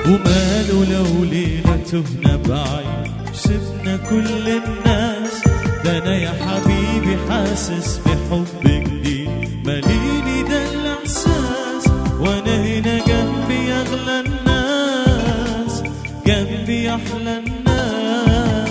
وماله لو ليلة تهنا بعيد سبنا كل الناس ده انا يا حبيبي حاسس بحب جديد ماليني ده الاحساس وانا هنا جنبي اغلى الناس جنبي احلى الناس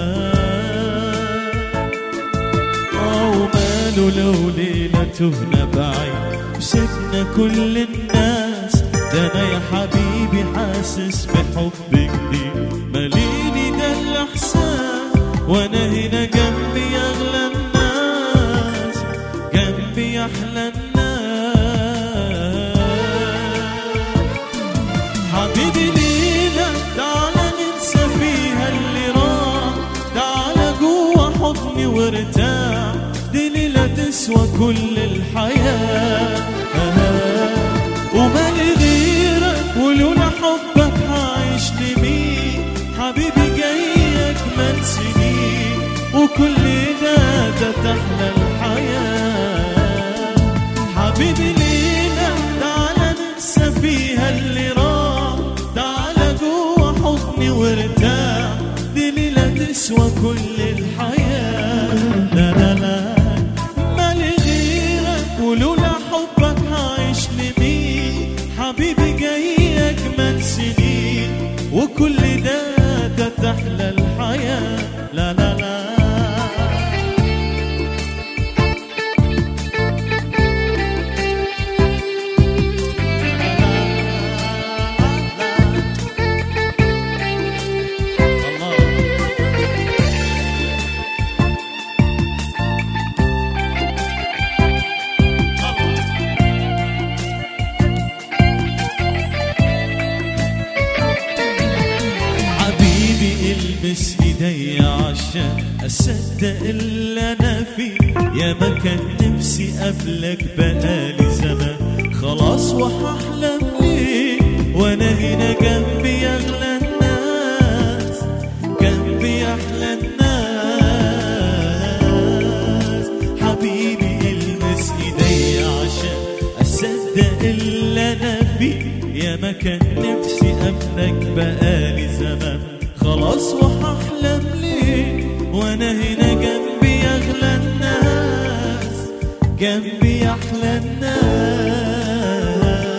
اه وماله لو ليلة تهنا بعيد وسبنا كل الناس ده انا يا حبيبي حاسس بحب جديد ماليني ده الاحساس وانا هنا جنبي اغلى الناس جنبي احلى الناس حبيبي ليلة تعالى ننسى فيها اللي راح تعالى جوا حضني وارتاح دي ليلة تسوى كل الحياة ومالي غيرك ولولا حبك هعيش لمين حبيبي جاي أجمل سنين وكل ده ده تحلى الحياة حبيبي ليلة تعالى ننسى فيها اللي راح تعالى جوا حضني وارتاح دي ليلة تسوى كل الحياة لا لا لا مالي غيرك ولولا حبك هعيش لمين حبيبي جاي أجمل سنين وكل ده ده تحلى الحياة لا لا لا حبيبي المس ايدي عشان اصدق اللي انا فيه يا ما كان نفسي قبلك بقالي زمان خلاص وهحلم ليه وانا هنا جنبي اغلى الناس جنبي احلى الناس حبيبي المس ايدي عشان اصدق اللي انا فيه يا ما كان نفسي قبلك بقالي زمان خلاص وهحلم ليه وانا هنا جنبي اغلى الناس جنبي احلى الناس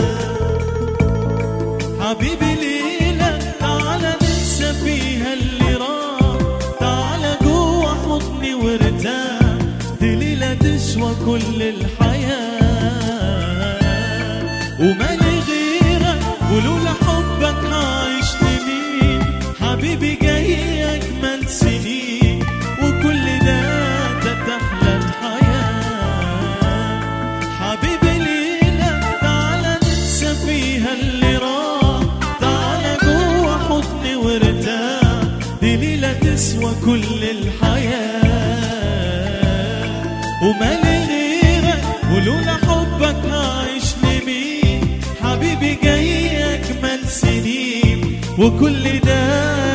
حبيبي ليلة تعالى ننسى فيها اللي راح تعالى جوا حضني وارتاح دي ليلة تسوى كل الحياة ومالي غيرك ولولا حبك هعيش لمين حبيبي جاي أجمل سنين وكل ده ده تحلى الحياة حبيبي ليلة تعالى ننسى فيها اللي راح تعالى جوا حضني وارتاح دي ليلة تسوى كل الحياة ومالي غيرك ولولا حبك هعيش لمين حبيبي جاي أجمل سنين وكل ده